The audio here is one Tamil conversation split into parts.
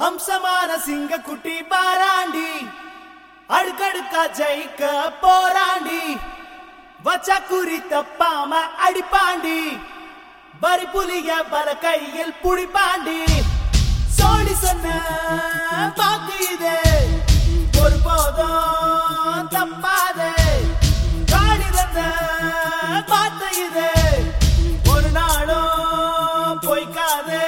அம்சமான சிங்க குட்டி பாராண்டி அடுக்கடுக்கா ஜெயிக்க போராண்டி வச்சா குறி தப்பாம அடிப்பாண்டி வரி புலிய பல கையில் புடிப்பாண்டி சோழி சொன்ன பாக்கு இது ஒரு போதும் தப்பாதே காடி வந்த பார்த்த இது ஒரு நாளும் பொய்க்காதே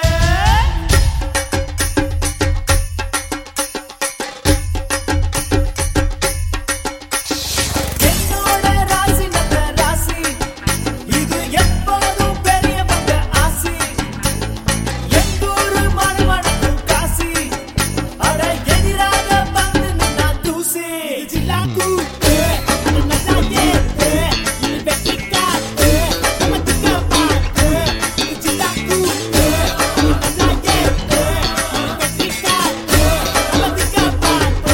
என்னோட ராசி நல்ல ராசி இது எப்போதும் பெரியவங்க ஆசி எங்கூரு மறுமணக்கும் காசி அட எதிராக வந்து நின்னா தூசி ஜில்லா கூத்து நல்லா ஏத்து இது வெட்டி காத்து நம்ம திக்க பாத்து ஜில்லா கூத்து நல்லா ஏத்து இது வெட்டி காத்து நம்ம திக்க பாத்து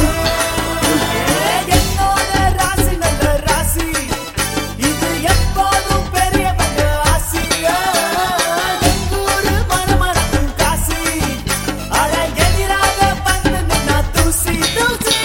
என்னோட ராசி நல்ல ராசி இது எப்போதும் பெரியவங்க ஆசியா எங்கூரு மனமரக்கும் காசி அட எதிராக வந்து நின்னா தூசி தூசி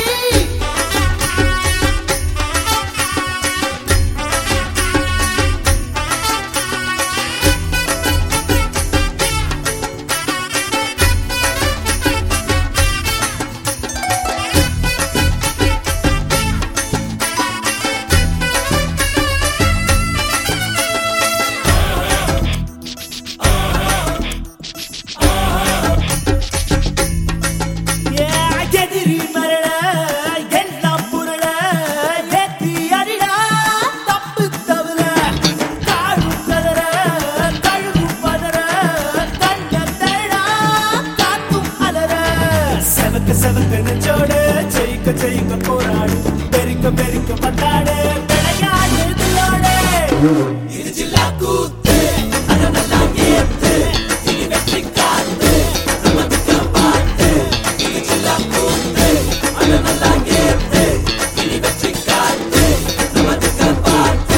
எதிரி மரள எல்லாம் புரள ஏத்தி அடிடா தப்பு தவிர காடும் கதற கழுகும் பதற கண்ட தரடா காக்கும் அலற செவக்க செவக்க நெஞ்சோடு ஜெயிக்க ஜெயிக்க போராடு பெருக்க பெருக்க பத்தாடு விளையாடு தில்லோடு இது ஜில்லா கூத்து அட நல்லா ஏத்து இனி வெற்றி காத்து நம்ம திக்க பாட்டு இது ஜில்லா கூத்து அட நல்லா ஏத்து இனி வெற்றி காத்து நம்ம திக்க பாட்டு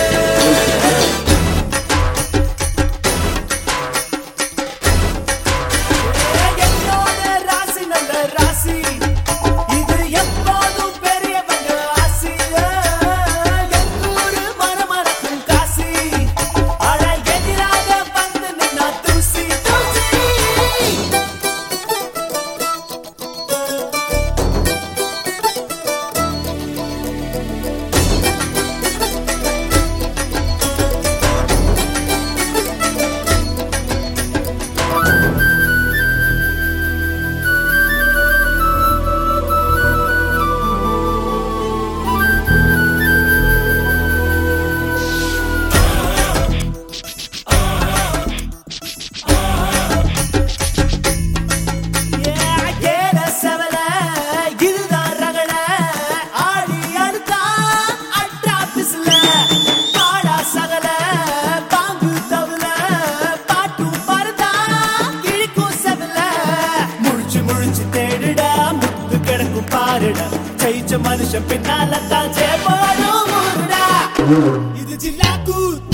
என்னோட ராசி நல்ல ராசி இது எப்போதும் பெரியவங்க ஆசி எங்கூரு மனமரக்கும் காசி அட எதிராக வந்து நின்னா தூசி தூசி ஏற செவல இதுதான் ரகள ஆடி அடுத்தா அட்ரா பிஸ்ல பாடா சகல பாம்பு தவுல பாட்டும் பரதா கிழிக்கும் செவல முழிச்சு முழிச்சு தேடுடா முத்து கிடக்கும் பாருடா ஜெயிச்ச மனுஷன் பின்னால தான் ஜெயப்பாடும் ஊருடா இது ஜில்லா கூத்து